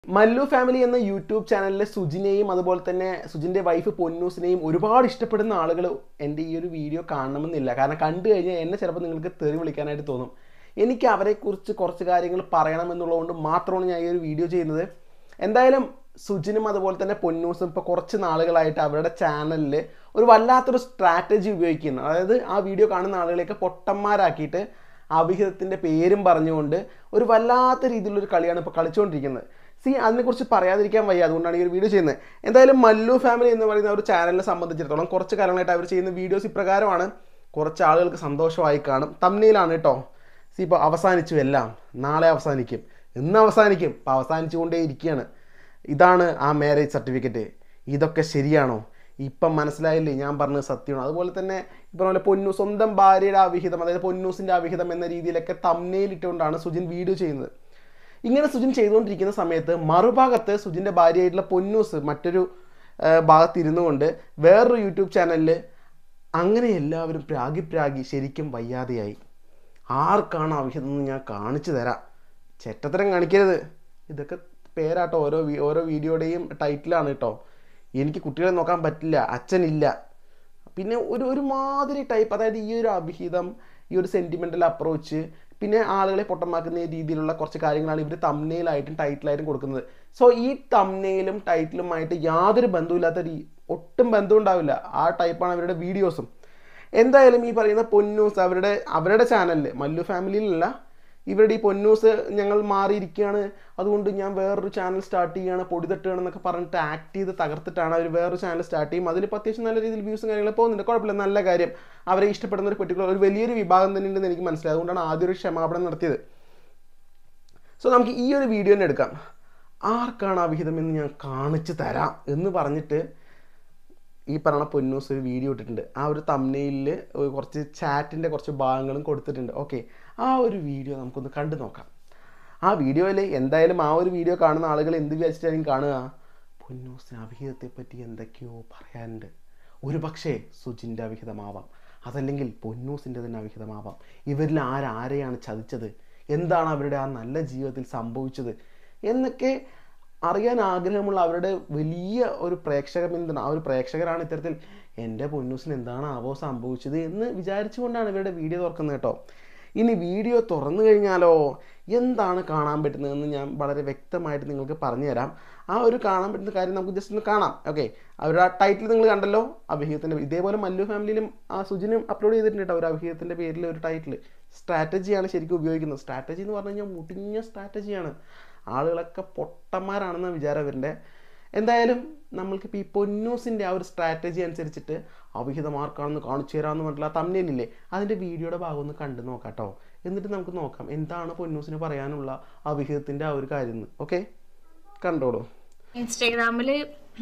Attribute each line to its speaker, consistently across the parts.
Speaker 1: Mallu family എന്ന YouTube ചാനലിലെ സുജിനെയും അതുപോലെ തന്നെ സുജിൻ്റെ വൈഫ് പൊന്നൂസിനെയും ഒരുപാട് ഇഷ്ടപ്പെടുന്ന ആളുകൾ എൻ്റെ ഈ ഒരു വീഡിയോ കാണണമെന്നില്ല കാരണം കണ്ടു കഴിഞ്ഞാൽ എന്നെ ചിലപ്പോൾ നിങ്ങൾക്ക് തെറി വിളിക്കാനായിട്ട് തോന്നും എനിക്ക് അവരെക്കുറിച്ച് കുറച്ച് കാര്യങ്ങൾ പറയണമെന്നുള്ളതുകൊണ്ട് മാത്രമാണ് ഞാൻ ഈ ഒരു വീഡിയോ ചെയ്യുന്നത് എന്തായാലും സുജിനും അതുപോലെ തന്നെ പൊന്നൂസും ഇപ്പോൾ കുറച്ച് നാളുകളായിട്ട് അവരുടെ ചാനലിൽ ഒരു വല്ലാത്തൊരു സ്ട്രാറ്റജി ഉപയോഗിക്കുന്നു അതായത് ആ വീഡിയോ കാണുന്ന ആളുകളെയൊക്കെ പൊട്ടന്മാരാക്കിയിട്ട് അവിഹിതത്തിൻ്റെ പേരും പറഞ്ഞുകൊണ്ട് ഒരു വല്ലാത്ത രീതിയിലുള്ളൊരു കളിയാണ് ഇപ്പോൾ കളിച്ചുകൊണ്ടിരിക്കുന്നത് സി അതിനെക്കുറിച്ച് പറയാതിരിക്കാൻ വയ്യ അതുകൊണ്ടാണ് ഈ ഒരു വീഡിയോ ചെയ്യുന്നത് എന്തായാലും മല്ലു ഫാമിലി എന്ന് പറയുന്ന ഒരു ചാനലിനെ സംബന്ധിച്ചിടത്തോളം കുറച്ച് കാലങ്ങളായിട്ട് അവർ ചെയ്യുന്ന വീഡിയോസ് ഇപ്രകാരമാണ് കുറച്ച് ആളുകൾക്ക് സന്തോഷമായി കാണും തമ്മിലാണ് കേട്ടോ സി ഇപ്പോൾ അവസാനിച്ചു എല്ലാം നാളെ അവസാനിക്കും ഇന്ന് അവസാനിക്കും ഇപ്പോൾ അവസാനിച്ചുകൊണ്ടേ ഇരിക്കുകയാണ് ഇതാണ് ആ മാരേജ് സർട്ടിഫിക്കറ്റ് ഇതൊക്കെ ശരിയാണോ ഇപ്പം മനസ്സിലായില്ലേ ഞാൻ പറഞ്ഞത് സത്യമാണ് അതുപോലെ തന്നെ ഇപ്പം പോലെ പൊന്നു സ്വന്തം ഭാര്യയുടെ അവിഹിതം അതായത് പൊന്നൂസിൻ്റെ അവിഹിതം എന്ന രീതിയിലൊക്കെ തമ്മയിലിട്ടുകൊണ്ടാണ് സുജിൻ വീഡിയോ ചെയ്യുന്നത് ഇങ്ങനെ സുജിൻ ചെയ്തുകൊണ്ടിരിക്കുന്ന സമയത്ത് മറുഭാഗത്ത് സുജിൻ്റെ ഭാര്യയായിട്ടുള്ള പൊന്നൂസ് മറ്റൊരു ആ, ഭാഗത്ത് ഇരുന്നു കൊണ്ട് വേറൊരു യൂട്യൂബ് ചാനലിൽ അങ്ങനെ എല്ലാവരും പ്രാഗി പ്രാഗി ശരിക്കും വയ്യാതെയായി ആർക്കാണ് അവിഹിതം എന്ന് ഞാൻ കാണിച്ചു തരാം ചെറ്റത്തരം കാണിക്കരുത് ഇതൊക്കെ പേരാട്ടോ ഓരോ വീ- ഓരോ വീഡിയോയുടെയും ടൈറ്റിലാണ് കേട്ടോ എനിക്ക് കുട്ടികളെ നോക്കാൻ പറ്റില്ല അച്ഛനില്ല പിന്നെ ഒരു ഒരുമാതിരി ടൈപ്പ് അതായത് ഈ ഒരു അഭിഹിതം ഈ ഒരു സെൻറ്റിമെൻ്റൽ അപ്രോച്ച് പിന്നെ ആളുകളെ പൊട്ടമാക്കുന്ന രീതിയിലുള്ള കുറച്ച് കാര്യങ്ങളാണ് ഇവർ തമ്നയിലായിട്ടും ടൈറ്റിലായിട്ടും കൊടുക്കുന്നത് സോ ഈ തമ്നയിലും ടൈറ്റിലുമായിട്ട് യാതൊരു ബന്ധവുമില്ലാത്ത രീ ഒട്ടും ബന്ധം ഉണ്ടാവില്ല ആ ടൈപ്പാണ് അവരുടെ വീഡിയോസും എന്തായാലും ഈ പറയുന്ന പൊന്നൂസ് അവരുടെ അവരുടെ ചാനലിൽ മല്ലു ഫാമിലിയിലല്ല ഇവരുടെ ഈ പൊന്നൂസ് ഞങ്ങൾ മാറിയിരിക്കുകയാണ് അതുകൊണ്ട് ഞാൻ വേറൊരു ചാനൽ സ്റ്റാർട്ട് ചെയ്യുകയാണ് പൊടി തട്ടുകയാണെന്നൊക്കെ പറഞ്ഞിട്ട് ആക്ട് ചെയ്ത് തകർത്തിട്ടാണ് അവർ വേറൊരു ചാനൽ സ്റ്റാർട്ട് ചെയ്യും അതിലിപ്പോൾ അത്യാവശ്യം നല്ല രീതിയിൽ വ്യൂസും കാര്യങ്ങളും പോകുന്നുണ്ട് കുഴപ്പമില്ല നല്ല കാര്യം അവരെ ഇഷ്ടപ്പെടുന്ന ഒരു പെർട്ടിക്കുലർ ഒരു വലിയൊരു വിഭാഗം തന്നെ ഉണ്ടെന്ന് എനിക്ക് മനസ്സിലായി അതുകൊണ്ടാണ് ആദ്യം ഒരു ക്ഷമാപണം നടത്തിയത് സോ നമുക്ക് ഈ ഒരു വീഡിയോ തന്നെ എടുക്കാം ആർക്കാണ് അവിഹിതം എന്ന് ഞാൻ കാണിച്ചു തരാം എന്ന് പറഞ്ഞിട്ട് ഈ പറഞ്ഞ പൊന്നൂസ് ഒരു വീഡിയോ ഇട്ടിട്ടുണ്ട് ആ ഒരു തമ്മനയിൽ കുറച്ച് ചാറ്റിൻ്റെ കുറച്ച് ഭാഗങ്ങളും കൊടുത്തിട്ടുണ്ട് ഓക്കെ ആ ഒരു വീഡിയോ നമുക്കൊന്ന് കണ്ടു നോക്കാം ആ വീഡിയോയിൽ എന്തായാലും ആ ഒരു വീഡിയോ കാണുന്ന ആളുകൾ എന്ത് വിചാരിച്ചിട്ടായിരിക്കും കാണുക പൊന്നൂസിന് അവിഹിതത്തെ പറ്റി എന്തൊക്കെയോ പറയാനുണ്ട് ഒരു പക്ഷേ സുജിൻ്റെ അവിഹിതമാവാം അതല്ലെങ്കിൽ പൊന്നൂസിൻ്റെ തന്നെ അവിഹിതമാവാം ഇവരിൽ ആരാരെയാണ് ചതിച്ചത് എന്താണ് അവരുടെ ആ നല്ല ജീവിതത്തിൽ സംഭവിച്ചത് എന്നൊക്കെ അറിയാൻ ആഗ്രഹമുള്ള അവരുടെ വലിയ ഒരു പ്രേക്ഷക പിന്തുണ ആ ഒരു പ്രേക്ഷകരാണ് ഇത്തരത്തിൽ എൻ്റെ പൊന്നൂസിന് എന്താണ് ആവോ സംഭവിച്ചത് എന്ന് വിചാരിച്ചുകൊണ്ടാണ് ഇവരുടെ വീഡിയോ തുറക്കുന്നത് കേട്ടോ ഇനി വീഡിയോ തുറന്നു കഴിഞ്ഞാലോ എന്താണ് കാണാൻ പറ്റുന്നതെന്ന് ഞാൻ വളരെ വ്യക്തമായിട്ട് നിങ്ങൾക്ക് പറഞ്ഞുതരാം ആ ഒരു കാണാൻ പറ്റുന്ന കാര്യം നമുക്ക് ജസ്റ്റ് ഒന്ന് കാണാം ഓക്കെ അവരുടെ ആ ടൈറ്റിൽ നിങ്ങൾ കണ്ടല്ലോ അഭിഹിതത്തിൻ്റെ ഇതേപോലെ മല്ലു ഫാമിലിയിലും ആ സുജിനും അപ്ലോഡ് ചെയ്തിട്ടുണ്ട് കേട്ടോ ഒരു അഭിഹിതത്തിൻ്റെ പേരിൽ ഒരു ടൈറ്റിൽ സ്ട്രാറ്റജിയാണ് ശരിക്കും ഉപയോഗിക്കുന്നത് സ്ട്രാറ്റജി എന്ന് പറഞ്ഞു കഴിഞ്ഞാൽ മുടിഞ്ഞ സ്ട്രാറ്റജിയാണ് ആളുകളൊക്കെ പൊട്ടന്മാരാണെന്ന വിചാരം അവരുടെ എന്തായാലും നമ്മൾക്കിപ്പോൾ ഈ പൊന്നൂസിൻ്റെ ആ ഒരു സ്ട്രാറ്റജി അനുസരിച്ചിട്ട് അവിഹിതം ആർക്കാണെന്ന് കാണിച്ചു തരാമെന്ന് പറഞ്ഞിട്ടുള്ള ആ തമ്മിലില്ലേ അതിൻ്റെ വീഡിയോയുടെ ഭാഗം ഒന്ന് കണ്ടു നോക്കാം കേട്ടോ എന്നിട്ട് നമുക്ക് നോക്കാം എന്താണ് പൊന്നൂസിന് പറയാനുള്ള അവിഹിതത്തിൻ്റെ ആ ഒരു കാര്യം എന്ന് ഓക്കെ കണ്ടോളൂ
Speaker 2: ഇൻസ്റ്റാഗ്രാമില്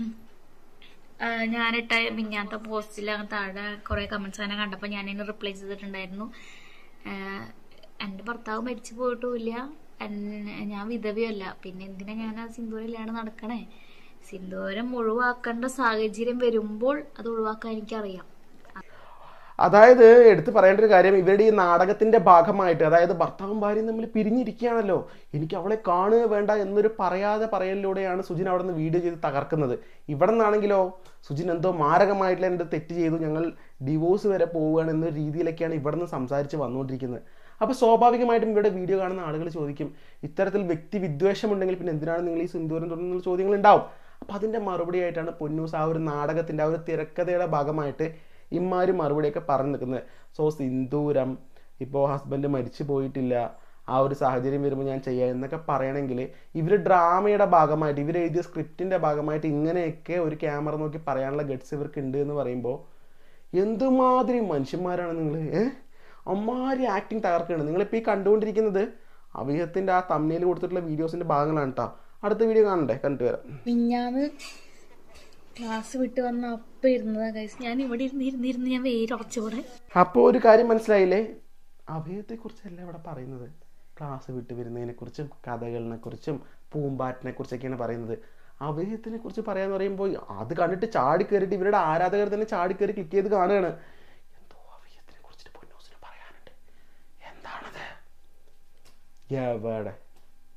Speaker 2: ഞാനിട്ട മിഞ്ഞാത്ത പോസ്റ്റിൽ താഴെ കുറെ കമന്റ്സ് അങ്ങനെ കണ്ടപ്പോൾ ഞാൻ അതിന് റിപ്ലൈ ചെയ്തിട്ടുണ്ടായിരുന്നു ആഹ് എന്റെ ഭർത്താവ് മരിച്ചു പോയിട്ടുമില്ല എൻ- ഞാൻ വിധവയല്ല പിന്നെ എന്തിനാ ഞാൻ ആ സിന്ദൂരിലാണ് നടക്കണേ സിന്ദൂരം ഒഴിവാക്കേണ്ട സാഹചര്യം വരുമ്പോൾ അത് ഒഴിവാക്കാൻ എനിക്കറിയാം
Speaker 1: അതായത് എടുത്തു പറയേണ്ട ഒരു കാര്യം ഇവരുടെ ഈ നാടകത്തിന്റെ ഭാഗമായിട്ട് അതായത് ഭർത്താവും ഭാര്യയും തമ്മിൽ പിരിഞ്ഞിരിക്കുകയാണല്ലോ എനിക്ക് അവളെ കാണുക വേണ്ട എന്നൊരു പറയാതെ പറയലിലൂടെയാണ് സുജിൻ അവിടെ നിന്ന് വീഡിയോ ചെയ്ത് തകർക്കുന്നത് ഇവിടെ നിന്നാണെങ്കിലോ സുജിൻ എന്തോ മാരകമായിട്ടുള്ള എൻ്റെ തെറ്റ് ചെയ്തു ഞങ്ങൾ ഡിവോഴ്സ് വരെ പോവുകയാണ് എന്ന രീതിയിലൊക്കെയാണ് ഇവിടെ നിന്ന് സംസാരിച്ച് വന്നുകൊണ്ടിരിക്കുന്നത് അപ്പോൾ സ്വാഭാവികമായിട്ടും ഇവിടെ വീഡിയോ കാണുന്ന ആളുകൾ ചോദിക്കും ഇത്തരത്തിൽ വ്യക്തി വിദ്വേഷമുണ്ടെങ്കിൽ പിന്നെ എന്തിനാണ് നിങ്ങൾ ഈ സിന്ദൂരം തുടർന്നുള്ള ചോദ്യങ്ങൾ ഉണ്ടാവും അപ്പോൾ അതിൻ്റെ മറുപടി ആയിട്ടാണ് പൊന്നൂസ് ആ ഒരു നാടകത്തിൻ്റെ ആ ഒരു തിരക്കഥയുടെ ഭാഗമായിട്ട് ഇമ്മാര് മറുപടിയൊക്കെ പറഞ്ഞു നിൽക്കുന്നത് സോ സിന്ദൂരം ഇപ്പോൾ ഹസ്ബൻഡ് മരിച്ചു പോയിട്ടില്ല ആ ഒരു സാഹചര്യം വരുമ്പോൾ ഞാൻ ചെയ്യാം എന്നൊക്കെ പറയണമെങ്കിൽ ഇവർ ഡ്രാമയുടെ ഭാഗമായിട്ട് ഇവർ എഴുതിയ സ്ക്രിപ്റ്റിൻ്റെ ഭാഗമായിട്ട് ഇങ്ങനെയൊക്കെ ഒരു ക്യാമറ നോക്കി പറയാനുള്ള ഗഡ്സ് ഇവർക്ക് ഉണ്ട് എന്ന് പറയുമ്പോൾ എന്തുമാതിരി മനുഷ്യന്മാരാണ് നിങ്ങൾ ഏ അമ്മാരി ആക്ടിങ് തകർക്കുകയാണ് നിങ്ങളിപ്പോൾ ഈ കണ്ടുകൊണ്ടിരിക്കുന്നത് അവിഹത്തിൻ്റെ ആ തമ്മിൽ കൊടുത്തിട്ടുള്ള വീഡിയോസിൻ്റെ ഭാഗങ്ങളാണ് കേട്ടോ അടുത്ത വീഡിയോ കാണണ്ടേ കണ്ടിട്ട് വരാം
Speaker 2: മിഞ്ഞാന്ന് ക്ലാസ് വിട്ട് വന്ന അപ്പം ഇരുന്നതാ ഗൈസ് ഞാൻ ഇവിടെ ഇരുന്ന് ഇരുന്ന് ഇരുന്ന് ഞാൻ വെയിലുറച്ചോടെ
Speaker 1: അപ്പോൾ ഒരു കാര്യം മനസ്സിലായില്ലേ അഭയത്തെക്കുറിച്ചല്ല ഇവിടെ പറയുന്നത് ക്ലാസ് വിട്ട് വരുന്നതിനെ കുറിച്ചും കഥകളിനെ കുറിച്ചും പൂമ്പാറ്റിനെ കുറിച്ചൊക്കെയാണ് പറയുന്നത് അഭയത്തിനെ കുറിച്ച് പറയാന്ന് പറയുമ്പോൾ അത് കണ്ടിട്ട് ചാടി കയറിയിട്ട് ഇവരുടെ ആരാധകർ തന്നെ ചാടി കയറി ക്ലിക്ക് ചെയ്ത് കാണുകയാണ് എന്തോ അഭയത്തിനെ കുറിച്ചിട്ട് പൊന്നൂസിന് പറയാനുണ്ട് എന്താണത് എവിടെ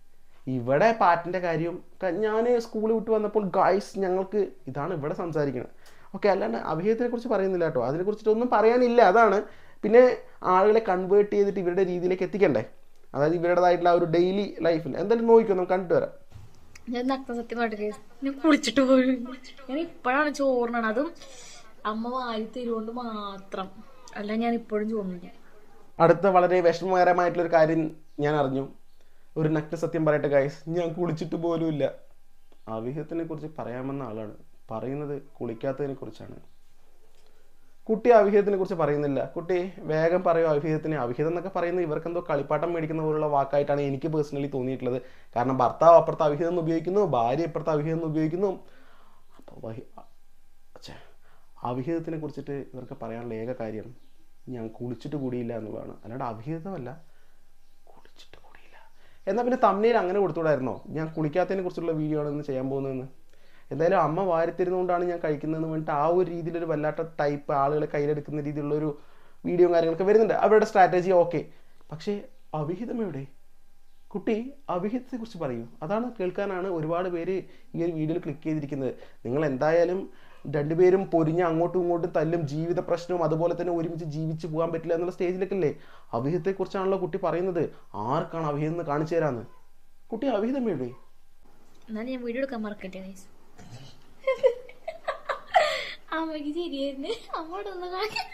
Speaker 1: ഇവിടെ പാറ്റിൻ്റെ കാര്യം ഞാൻ സ്കൂളിൽ വിട്ട് വന്നപ്പോൾ ഗായ്സ് ഞങ്ങൾക്ക് ഇതാണ് ഇവിടെ സംസാരിക്കുന്നത് ഓക്കെ അല്ലാണ്ട് അഭിനയത്തിനെ കുറിച്ച് പറയുന്നില്ല കേട്ടോ അതിനെക്കുറിച്ചിട്ടൊന്നും പറയാനില്ല അതാണ് പിന്നെ ആളുകളെ കൺവേർട്ട് ചെയ്തിട്ട് ഇവരുടെ രീതിയിലേക്ക് എത്തിക്കണ്ടേ അതായത് ഇവരുടേതായിട്ടുള്ള ആ ഒരു ഡെയിലി ലൈഫിൽ എന്തായാലും നോക്കിക്കോ നമുക്ക് കണ്ടിട്ട് വരാം
Speaker 2: ഞാൻ നഗ്ന സത്യം പാട്ടില്ലേ ഞാൻ കുളിച്ചിട്ട് പോയി ഞാൻ ഇപ്പോഴാണ് ചോറിനത് അതും അമ്മ വാരി തരുകൊണ്ട് മാത്രം അല്ല ഞാൻ ഇപ്പോഴും ചോറിനില്ല
Speaker 1: അടുത്ത വളരെ വിഷമകരമായിട്ടുള്ളൊരു കാര്യം ഞാൻ അറിഞ്ഞു ഒരു നഗ്ന സത്യം പറയട്ടെ ഗൈസ് ഞാൻ കുളിച്ചിട്ട് പോലുമില്ല അവിഹത്തിനെ കുറിച്ച് പറയാമെന്ന ആളാണ് പറയുന്നത് കുളിക്കാത്തതിനെ കുറിച്ചാണ് കുട്ടി അവിഹിതത്തിനെ കുറിച്ച് പറയുന്നില്ല കുട്ടി വേഗം പറയും അവിഹിതത്തിന് അവിഹിതം എന്നൊക്കെ പറയുന്നത് ഇവർക്ക് എന്തോ കളിപ്പാട്ടം മേടിക്കുന്ന പോലുള്ള വാക്കായിട്ടാണ് എനിക്ക് പേഴ്സണലി തോന്നിയിട്ടുള്ളത് കാരണം ഭർത്താവ് അപ്പുറത്ത് അവിഹിതം എന്ന് ഉപയോഗിക്കുന്നു ഭാര്യ ഇപ്പുറത്ത് അവിഹിതം എന്ന് ഉപയോഗിക്കുന്നു അപ്പോൾ വഹി ഛെ, അവിഹിതത്തിനെ കുറിച്ചിട്ട് ഇവർക്ക് പറയാനുള്ള ഏക കാര്യം ഞാൻ കുളിച്ചിട്ട് കൂടിയില്ല എന്നുള്ളതാണ് അല്ലാണ്ട് അവിഹിതമല്ല കുളിച്ചിട്ട് കൂടിയില്ല എന്നാൽ പിന്നെ തമ്മിൽ അങ്ങനെ കൊടുത്തുകൂടായിരുന്നോ ഞാൻ കുളിക്കാത്തതിനെ കുറിച്ചുള്ള വീഡിയോ ആണ് ഇന്ന് ചെയ്യാൻ പോകുന്നതെന്ന് എന്തായാലും അമ്മ വാരിത്തരുന്നതുകൊണ്ടാണ് ഞാൻ കഴിക്കുന്നതെന്ന് വേണ്ടിയിട്ട് ആ ഒരു രീതിയിലൊരു വല്ലാത്ത ടൈപ്പ് ആളുകളെ കയ്യിലെടുക്കുന്ന രീതിയിലുള്ള ഒരു വീഡിയോയും കാര്യങ്ങളൊക്കെ വരുന്നുണ്ട് അവരുടെ സ്ട്രാറ്റജി ഓക്കെ പക്ഷേ അവിഹിതം എവിടെ കുട്ടി അവിഹിതത്തെ കുറിച്ച് പറയൂ അതാണ് കേൾക്കാനാണ് ഒരുപാട് പേര് ഈ ഒരു വീഡിയോയിൽ ക്ലിക്ക് ചെയ്തിരിക്കുന്നത് നിങ്ങൾ എന്തായാലും രണ്ടുപേരും പൊരിഞ്ഞ് അങ്ങോട്ടും ഇങ്ങോട്ടും തല്ലും ജീവിത പ്രശ്നവും അതുപോലെ തന്നെ ഒരുമിച്ച് ജീവിച്ച് പോകാൻ പറ്റില്ല എന്നുള്ള സ്റ്റേജിലേക്കല്ലേ അവിഹിതത്തെക്കുറിച്ചാണല്ലോ കുട്ടി പറയുന്നത് ആർക്കാണ് അവിഹിതം എന്ന് കാണിച്ചു തരാന്ന് കുട്ടി അവിഹിതം എവിടെ
Speaker 2: എന്നാലും ഞാൻ വീഡിയോ എടുക്കാൻ മറക്കട്ടെ ഗൈസ് അമ്മക്ക് ശരിയായിരുന്നു അമ്മോട് ഒന്ന് കാണിക്കാൻ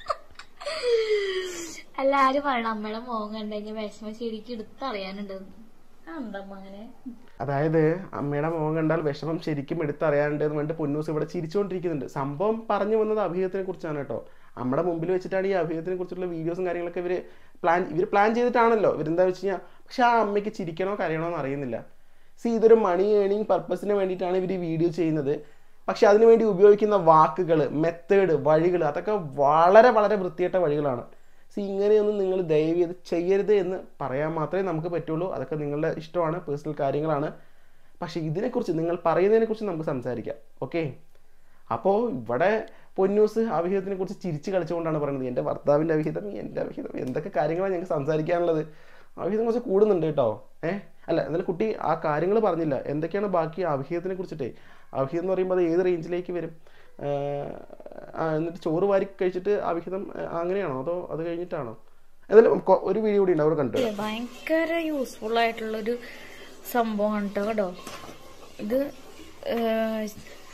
Speaker 2: എല്ലാരും പറയണം അമ്മയുടെ മോൻ കണ്ടുകഴിഞ്ഞാൽ വിഷമം ശരിക്കും എടുത്തറിയാനുണ്ട് എന്തമ്മ അങ്ങനെ
Speaker 1: അതായത് അമ്മയുടെ മുഖം കണ്ടാൽ വിഷമം ശരിക്കും എടുത്തറിയാണ്ട് എന്ന് പറഞ്ഞിട്ട് പൊന്നൂസ് ഇവിടെ ചിരിച്ചുകൊണ്ടിരിക്കുന്നുണ്ട് സംഭവം പറഞ്ഞു വന്നത് അഭിഹിതത്തിനെ കുറിച്ചാണ് കേട്ടോ നമ്മുടെ മുമ്പിൽ വെച്ചിട്ടാണ് ഈ അഭിഹിതത്തിനെ കുറിച്ചുള്ള വീഡിയോസും കാര്യങ്ങളൊക്കെ ഇവർ പ്ലാൻ ഇവർ പ്ലാൻ ചെയ്തിട്ടാണല്ലോ ഇവരെന്താ വെച്ച് കഴിഞ്ഞാൽ പക്ഷെ ആ അമ്മയ്ക്ക് ചിരിക്കണോ കരയണോ എന്ന് അറിയുന്നില്ല സി ഇതൊരു മണി ഏണിങ് പർപ്പസിന് വേണ്ടിയിട്ടാണ് ഇവർ ഈ വീഡിയോ ചെയ്യുന്നത് പക്ഷെ അതിനു വേണ്ടി ഉപയോഗിക്കുന്ന വാക്കുകൾ മെത്തേഡ് വഴികൾ അതൊക്കെ വളരെ വളരെ വൃത്തികെട്ട വഴികളാണ് സി ഇങ്ങനെയൊന്നും നിങ്ങൾ ദയവ് ചെയ്ത് ചെയ്യരുത് എന്ന് പറയാൻ മാത്രമേ നമുക്ക് പറ്റുള്ളൂ അതൊക്കെ നിങ്ങളുടെ ഇഷ്ടമാണ് പേഴ്സണൽ കാര്യങ്ങളാണ് പക്ഷെ ഇതിനെക്കുറിച്ച് നിങ്ങൾ പറയുന്നതിനെക്കുറിച്ച് നമുക്ക് സംസാരിക്കാം ഓക്കെ അപ്പോൾ ഇവിടെ പൊന്നൂസ് അവിഹിതത്തിനെ കുറിച്ച് ചിരിച്ച് കളിച്ചുകൊണ്ടാണ് പറയുന്നത് എൻ്റെ ഭർത്താവിൻ്റെ അവിഹിതം എൻ്റെ അവിഹിതം എന്തൊക്കെ കാര്യങ്ങളാണ് ഞങ്ങൾക്ക് സംസാരിക്കാനുള്ളത് അവിഹിതം കുറച്ച് കൂടുന്നുണ്ട് കേട്ടോ ഏഹ് അല്ല എന്നാലും കുട്ടി ആ കാര്യങ്ങൾ പറഞ്ഞില്ല എന്തൊക്കെയാണ് ബാക്കി അവിഹിതത്തിനെ കുറിച്ചിട്ടേ അവിഹിതം എന്ന് പറയുമ്പോൾ അത് ഏത് റേഞ്ചിലേക്ക് വരും ആഹ് ആ, എന്നിട്ട് ചോറ് വാരി കഴിച്ചിട്ട് അവിഹിതം ആ, അങ്ങനെയാണോ അതോ അത് കഴിഞ്ഞിട്ടാണോ എന്തായാലും കൊ- ഒരു വീഡിയോ കൂടി ഉണ്ട് അവർ കണ്ടു
Speaker 2: ഇത് ഭയങ്കര യൂസ്ഫുൾ ആയിട്ടുള്ളൊരു സംഭവമാണ് കേട്ടോ കേട്ടോ ഇത് ഏഹ്,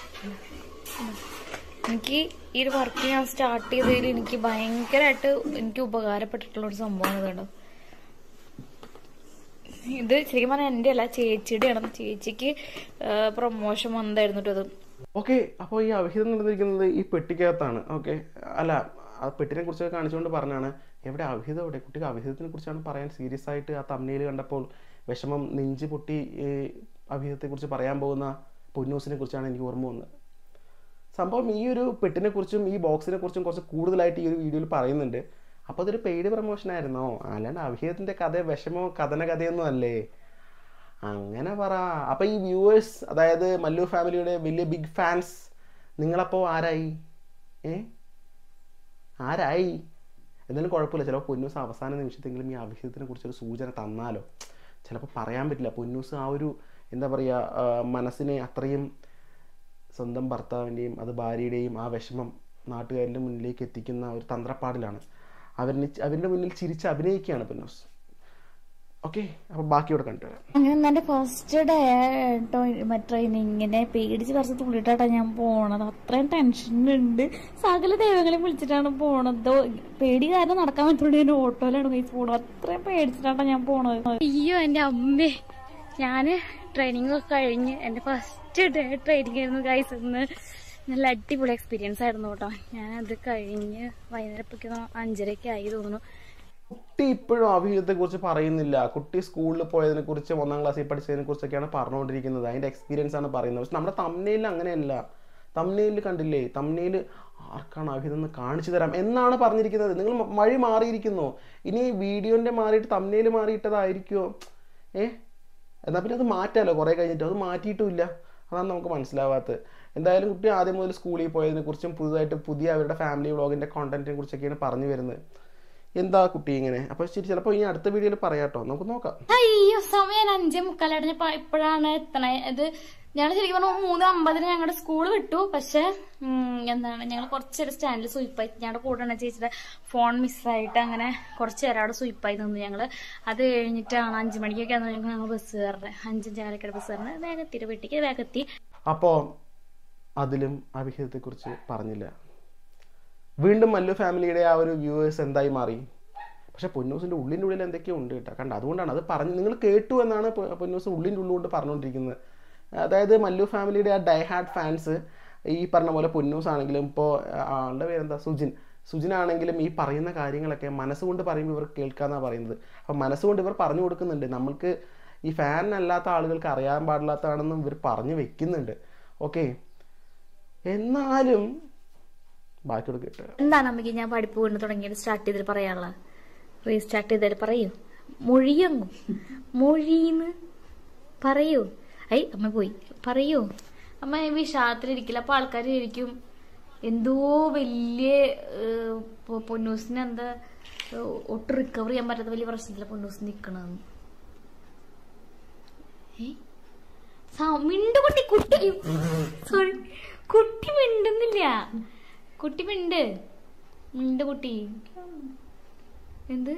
Speaker 2: എനിക്ക് ഈ ഒരു വർക്ക് ഞാൻ സ്റ്റാർട്ട് ചെയ്തതിൽ എനിക്ക് ഭയങ്കരമായിട്ട് എനിക്ക് ഉപകാരപ്പെട്ടിട്ടുള്ള ഒരു സംഭവമാണ് ഇത് കേട്ടോ ഇത് ശരിക്കും പറഞ്ഞാൽ എൻ്റെ അല്ല ചേച്ചിയുടെയാണ് ചേച്ചിക്ക് പ്രൊമോഷൻ വന്നതായിരുന്നു കേട്ടോ ഇത്
Speaker 1: ഓക്കെ അപ്പോൾ ഈ അവിഹിതം നടന്നിരിക്കുന്നത് ഈ പെട്ടിക്കകത്താണ് ഓക്കെ അല്ല ആ പെട്ടിനെ കുറിച്ചൊക്കെ കാണിച്ചുകൊണ്ട് പറഞ്ഞാണ് എവിടെ അവിഹിതം എവിടെ കുട്ടിക്ക് അവിഹിതത്തിനെ കുറിച്ചാണ് പറയാൻ സീരിയസ് ആയിട്ട് ആ തമ്മിൽ കണ്ടപ്പോൾ വിഷമം നെഞ്ച് പൊട്ടി ഈ അവിഹിതത്തെക്കുറിച്ച് പറയാൻ പോകുന്ന പൊന്നൂസിനെ കുറിച്ചാണ് എനിക്ക് ഓർമ്മ വന്നത് സംഭവം ഈ ഒരു പെട്ടിനെ കുറിച്ചും ഈ ബോക്സിനെ കുറിച്ചും കുറച്ച് കൂടുതലായിട്ട് ഈ ഒരു വീഡിയോയിൽ പറയുന്നുണ്ട് അപ്പോൾ അതൊരു പെയ്ഡ് പ്രൊമോഷൻ ആയിരുന്നോ അല്ലാണ്ട് അഭിഹിതത്തിൻ്റെ കഥ വിഷമോ കഥന കഥയൊന്നും അല്ലേ അങ്ങനെ പറ അപ്പോൾ ഈ വ്യൂവേഴ്സ് അതായത് മല്ലു ഫാമിലിയുടെ വലിയ ബിഗ് ഫാൻസ് നിങ്ങളപ്പോൾ ആരായി ഏ ആരായി എന്നാലും കുഴപ്പമില്ല ചിലപ്പോൾ പൊന്നൂസ് അവസാന നിമിഷത്തെങ്കിലും ഈ അഭിഹിതത്തിനെ കുറിച്ചൊരു സൂചന തന്നാലോ ചിലപ്പോൾ പറയാൻ പറ്റില്ല പൊന്നൂസ് ആ ഒരു എന്താ പറയുക മനസ്സിനെ അത്രയും സ്വന്തം ഭർത്താവിൻ്റെയും അത് ഭാര്യയുടെയും ആ വിഷമം നാട്ടുകാരുടെ മുന്നിലേക്ക് എത്തിക്കുന്ന ഒരു തന്ത്രപ്പാടിലാണ് അവരിന് അവരുടെ മുന്നിൽ ചിരിച്ച് അഭിനയിക്കുകയാണ് പൊന്നൂസ് ഓക്കെ അപ്പോൾ ബാക്കിയോടെ കണ്ടുവരാം
Speaker 2: അങ്ങനെ എന്റെ ഫസ്റ്റ് ഡേ കേട്ടോ ട്രെയിനിങ്ങിനെ പേടിച്ച് കുറച്ച് തുള്ളിട്ടാട്ടാ ഞാൻ പോണത് അത്രയും ടെൻഷൻ ഉണ്ട് സകല ദൈവങ്ങളെ വിളിച്ചിട്ടാണ് പോണത് പേടി കാരണം നടക്കാൻ പറ്റുള്ളൂ ഞാൻ ഓട്ടോയിലാണ് കൈ പോണത് അത്രയും പേടിച്ചിട്ടാട്ടാ ഞാൻ പോണത് അയ്യോ എന്റെ അമ്മേ ഞാന് ട്രെയിനിങ് ഒക്കെ കഴിഞ്ഞ് എന്റെ ഫസ്റ്റ് ഡേ ട്രെയിനിങ് ആയിരുന്നു ഗൈസ് ഇന്ന് നല്ല അടിപൊളി എക്സ്പീരിയൻസ് ആയിരുന്നു കേട്ടോ ഞാനത് കഴിഞ്ഞ് വൈകുന്നേരം അഞ്ചരയ്ക്ക് ആയി തോന്നുന്നു
Speaker 1: കുട്ടി ഇപ്പോഴും അഭിഹിതത്തെ കുറിച്ച് പറയുന്നില്ല കുട്ടി സ്കൂളിൽ പോയതിനെ കുറിച്ച് ഒന്നാം ക്ലാസ്സിൽ പഠിച്ചതിനെ കുറിച്ചൊക്കെയാണ് പറഞ്ഞുകൊണ്ടിരിക്കുന്നത് അതിന്റെ എക്സ്പീരിയൻസ് ആണ് പറയുന്നത് പക്ഷെ നമ്മുടെ തമ്മനയിൽ അങ്ങനെയല്ല തമ്മനയിൽ കണ്ടില്ലേ തമ്മനയിൽ ആർക്കാണ് അഭിഹിതം എന്ന് കാണിച്ചു തരാം എന്നാണ് പറഞ്ഞിരിക്കുന്നത് നിങ്ങൾ മ- വഴി മാറിയിരിക്കുന്നു ഇനി വീഡിയോന്റെ മാറിയിട്ട് തമ്മനയിൽ മാറിയിട്ടതായിരിക്കുമോ ഏ എന്നാൽ പിന്നെ അത് മാറ്റാമല്ലോ കുറേ കഴിഞ്ഞിട്ട് അത് മാറ്റിയിട്ടുമില്ല അതാണ് നമുക്ക് മനസ്സിലാവാത്തത് എന്തായാലും കുട്ടി ആദ്യം മുതൽ സ്കൂളിൽ പോയതിനെ കുറിച്ചും പുതുതായിട്ട് പുതിയ അവരുടെ ഫാമിലി വ്ളോഗിന്റെ കോണ്ടന്റിനെ കുറിച്ചൊക്കെയാണ് പറഞ്ഞു വരുന്നത് എന്താ കുട്ടി ഇങ്ങനെ അപ്പോൾ ശരി ചിലപ്പോൾ ഇനി അടുത്ത വീഡിയോയിൽ പറയാട്ടോ നമുക്ക് നോക്കാം
Speaker 2: അയ്യോ സമയം അഞ്ചേ മുക്കാലടഞ്ഞ ഇപ്പോഴാണ് എത്തണേ ഇത് ഞങ്ങൾ ശരിക്കും പറഞ്ഞാൽ മൂന്ന് അമ്പതിന് ഞങ്ങളുടെ സ്കൂൾ വിട്ടു പക്ഷെ എന്താണ് ഞങ്ങൾ കുറച്ച് നേരം സ്റ്റാൻഡിൽ സ്വീപ്പായി ഞങ്ങളുടെ കൂടെ ഉള്ള ചേച്ചിയുടെ ഫോൺ മിസ്സായിട്ട് അങ്ങനെ കുറച്ച് നേരം അവിടെ സ്വീപ്പായി നിന്നു ഞങ്ങൾ അത് കഴിഞ്ഞിട്ടാണ് അഞ്ച് മണിക്കൊക്കെ ആയിരുന്നു ഞങ്ങൾ ബസ് കയറുന്നത് അഞ്ചഞ്ച് കാലക്കട ബസ് കയറുന്നത് വേഗത്തി വീട്ടിലേക്ക് വേഗത്തി
Speaker 1: അപ്പോൾ അതിലും അഭിഹിതത്തെക്കുറിച്ച് പറഞ്ഞില്ല വീണ്ടും മല്ലു ഫാമിലിയുടെ ആ ഒരു വ്യൂവേഴ്സ് എന്തായി മാറി പക്ഷെ പൊന്നൂസിൻ്റെ ഉള്ളിൻ്റെ ഉള്ളിൽ എന്തൊക്കെയോ ഉണ്ട് കേട്ടോ കണ്ട അതുകൊണ്ടാണ് അത് പറഞ്ഞ് നിങ്ങൾ കേട്ടു എന്നാണ് പൊ- പൊന്നൂസ് ഉള്ളിൻ്റെ ഉള്ളുകൊണ്ട് പറഞ്ഞുകൊണ്ടിരിക്കുന്നത് അതായത് മല്ലു ഫാമിലിയുടെ ആ ഡൈഹാർഡ് ഫാൻസ് ഈ പറഞ്ഞ പോലെ പൊന്നൂസ് ആണെങ്കിലും ഇപ്പോൾ ആളുടെ പേരെന്താ സുജിൻ സുജിനാണെങ്കിലും ഈ പറയുന്ന കാര്യങ്ങളൊക്കെ മനസ്സുകൊണ്ട് പറയുമ്പോൾ ഇവർ കേൾക്കാന്നാണ് പറയുന്നത് അപ്പം മനസ്സുകൊണ്ട് ഇവർ പറഞ്ഞു കൊടുക്കുന്നുണ്ട് നമ്മൾക്ക് ഈ ഫാൻ അല്ലാത്ത ആളുകൾക്ക് അറിയാൻ പാടില്ലാത്തതാണെന്നും ഇവർ പറഞ്ഞു വെക്കുന്നുണ്ട് ഓക്കെ എന്നാലും ബാക്കിയോട് കേട്ടോ
Speaker 2: എന്താണ് അമ്മയ്ക്ക് ഞാൻ പഠിപ്പ് കൊണ്ട് തുടങ്ങിയത് സ്റ്റാർട്ട് ചെയ്തിട്ട് പറയാനുള്ള റീസ്റ്റാർട്ട് ചെയ്താൽ പറയൂ മൊഴിയങ്ങും മൊഴീന്ന് പറയൂ ഐ അമ്മ പോയി പറയൂ അമ്മ ഈ വിഷാദത്തിലിരിക്കില്ല അപ്പൊ ആൾക്കാർ ശരിക്കും എന്തോ വലിയ ഏഹ്, പൊ- പൊന്നൂസിന് എന്താ ഏഹ്, ഒട്ടും റിക്കവർ ചെയ്യാൻ പറ്റാത്ത വലിയ പ്രശ്നത്തില പൊന്നൂസ് നിക്കണെന്ന് മിണ്ട് കുട്ടി കുട്ടി സോറി കുട്ടി മിണ്ടുന്നില്ല കുട്ടി മിണ്ട് മിണ്ട് കുട്ടി എന്ത്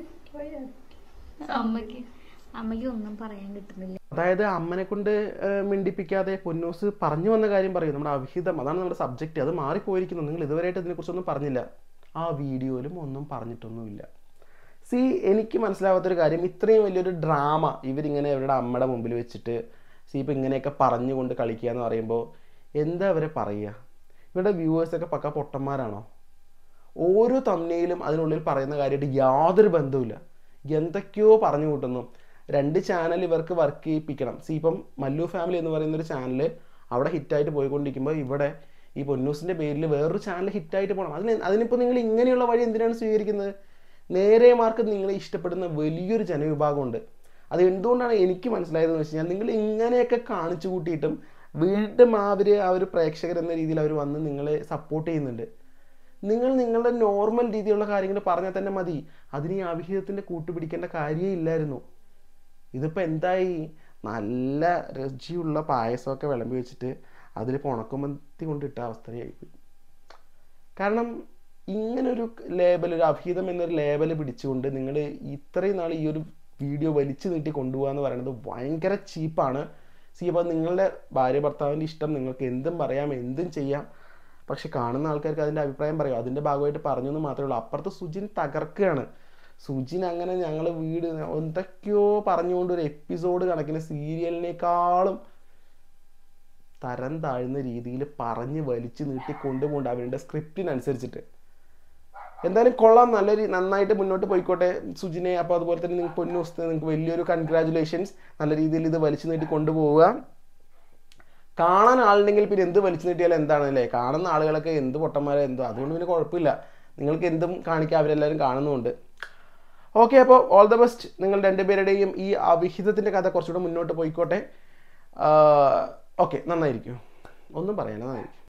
Speaker 2: അമ്മക്ക് അമ്മക്ക് ഒന്നും പറയാൻ കിട്ടുന്നില്ല
Speaker 1: അതായത് അമ്മനെ കൊണ്ട് ഏഹ്, മിണ്ടിപ്പിക്കാതെ പൊന്നൂസ് പറഞ്ഞു വന്ന കാര്യം പറയും നമ്മുടെ അവിഹിതം അതാണ് നമ്മുടെ സബ്ജക്റ്റ് അത് മാറിപ്പോയിരിക്കുന്നു നിങ്ങൾ ഇതുവരെയായിട്ട് ഇതിനെക്കുറിച്ചൊന്നും പറഞ്ഞില്ല ആ വീഡിയോയിലും ഒന്നും പറഞ്ഞിട്ടൊന്നുമില്ല സി എനിക്ക് മനസ്സിലാവാത്തൊരു കാര്യം ഇത്രയും വലിയൊരു ഡ്രാമ ഇവരിങ്ങനെ ഇവരുടെ അമ്മയുടെ മുമ്പിൽ വെച്ചിട്ട് സി ഇപ്പം ഇങ്ങനെയൊക്കെ പറഞ്ഞുകൊണ്ട് കളിക്കുക എന്ന് പറയുമ്പോൾ എന്താ അവരെ പറയുക ഇവരുടെ വ്യൂവേഴ്സൊക്കെ പക്ക പൊട്ടന്മാരാണോ ഓരോ തമ്മിലും അതിനുള്ളിൽ പറയുന്ന കാര്യമായിട്ട് യാതൊരു ബന്ധവുമില്ല എന്തൊക്കെയോ പറഞ്ഞു കൂട്ടുന്നു രണ്ട് ചാനൽ ഇവർക്ക് വർക്ക് ചെയ്യിപ്പിക്കണം സി ഇപ്പം മല്ലു ഫാമിലി എന്ന് പറയുന്ന ഒരു ചാനൽ അവിടെ ഹിറ്റായിട്ട് പോയിക്കൊണ്ടിരിക്കുമ്പോൾ ഇവിടെ ഈ പൊന്നൂസിൻ്റെ പേരിൽ വേറൊരു ചാനൽ ഹിറ്റായിട്ട് പോകണം അതിന് അതിനിപ്പോൾ നിങ്ങൾ ഇങ്ങനെയുള്ള വഴി എന്തിനാണ് സ്വീകരിക്കുന്നത് നേരെ മാർക്ക് നിങ്ങളെ ഇഷ്ടപ്പെടുന്ന വലിയൊരു ജനവിഭാഗമുണ്ട് അത് എന്തുകൊണ്ടാണ് എനിക്ക് മനസ്സിലായതെന്ന് വെച്ച് കഴിഞ്ഞാൽ നിങ്ങൾ ഇങ്ങനെയൊക്കെ കാണിച്ചു കൂട്ടിയിട്ടും വീണ്ടും അവർ ആ ഒരു പ്രേക്ഷകർ എന്ന രീതിയിൽ അവർ വന്ന് നിങ്ങളെ സപ്പോർട്ട് ചെയ്യുന്നുണ്ട് നിങ്ങൾ നിങ്ങളുടെ നോർമൽ രീതിയിലുള്ള കാര്യങ്ങൾ പറഞ്ഞാൽ തന്നെ മതി അതിന് ഈ അവിഹിതത്തിൻ്റെ കൂട്ടുപിടിക്കേണ്ട കാര്യമേ ഇല്ലായിരുന്നു ഇതിപ്പോൾ എന്തായി നല്ല രുചിയുള്ള പായസമൊക്കെ വിളമ്പി വെച്ചിട്ട് അതിൽ ഉണക്കുമന്തി കൊണ്ടിട്ട അവസ്ഥയായിപ്പോയി കാരണം ഇങ്ങനൊരു ലേബൽ ഒരു അഭിഹിതം എന്നൊരു ലേബൽ പിടിച്ചുകൊണ്ട് നിങ്ങൾ ഇത്രയും നാൾ ഈ ഒരു വീഡിയോ വലിച്ചു നീട്ടി കൊണ്ടുപോകുക എന്ന് പറയുന്നത് ഭയങ്കര ചീപ്പാണ് സി അപ്പോൾ നിങ്ങളുടെ ഭാര്യ ഭർത്താവിൻ്റെ ഇഷ്ടം നിങ്ങൾക്ക് എന്തും പറയാം എന്തും ചെയ്യാം പക്ഷെ കാണുന്ന ആൾക്കാർക്ക് അതിൻ്റെ അഭിപ്രായം പറയും അതിൻ്റെ ഭാഗമായിട്ട് പറഞ്ഞു എന്ന് മാത്രമേ ഉള്ളൂ അപ്പുറത്ത് സുജിൻ തകർക്കുകയാണ് സുജിൻ അങ്ങനെ ഞങ്ങൾ വീട് എന്തൊക്കെയോ പറഞ്ഞുകൊണ്ട് ഒരു എപ്പിസോഡ് കണക്കിന് സീരിയലിനേക്കാളും തരം താഴ്ന്ന രീതിയിൽ പറഞ്ഞ് വലിച്ചു നീട്ടി കൊണ്ടുപോകണ്ട അവരുടെ സ്ക്രിപ്റ്റിനനുസരിച്ചിട്ട് എന്തായാലും കൊള്ളാം നല്ല രീ നന്നായിട്ട് മുന്നോട്ട് പോയിക്കോട്ടെ സുജിനെ അപ്പോൾ അതുപോലെ തന്നെ നിങ്ങൾക്ക് പൊന്നൂസ് നിങ്ങൾക്ക് വലിയൊരു കൺഗ്രാറ്റുലേഷൻസ് നല്ല രീതിയിൽ ഇത് വലിച്ചു നീട്ടി കൊണ്ടുപോവുക കാണാൻ ആളുണ്ടെങ്കിൽ പിന്നെ എന്ത് വലിച്ചു നീട്ടിയാലും എന്താണ് അല്ലേ കാണുന്ന ആളുകളൊക്കെ എന്ത് പൊട്ടന്മാരോ എന്തോ അതുകൊണ്ട് പിന്നെ കുഴപ്പമില്ല നിങ്ങൾക്ക് എന്തും കാണിക്കാൻ അവരെല്ലാവരും കാണുന്നുമുണ്ട് ഓക്കെ അപ്പോൾ ഓൾ ദ ബെസ്റ്റ് നിങ്ങൾ രണ്ടുപേരുടെയും ഈ അവിഹിതത്തിൻ്റെ കഥ കുറച്ചുകൂടെ മുന്നോട്ട് പോയിക്കോട്ടെ ഓക്കെ നന്നായിരിക്കും ഒന്നും പറയാൻ നന്നായിരിക്കും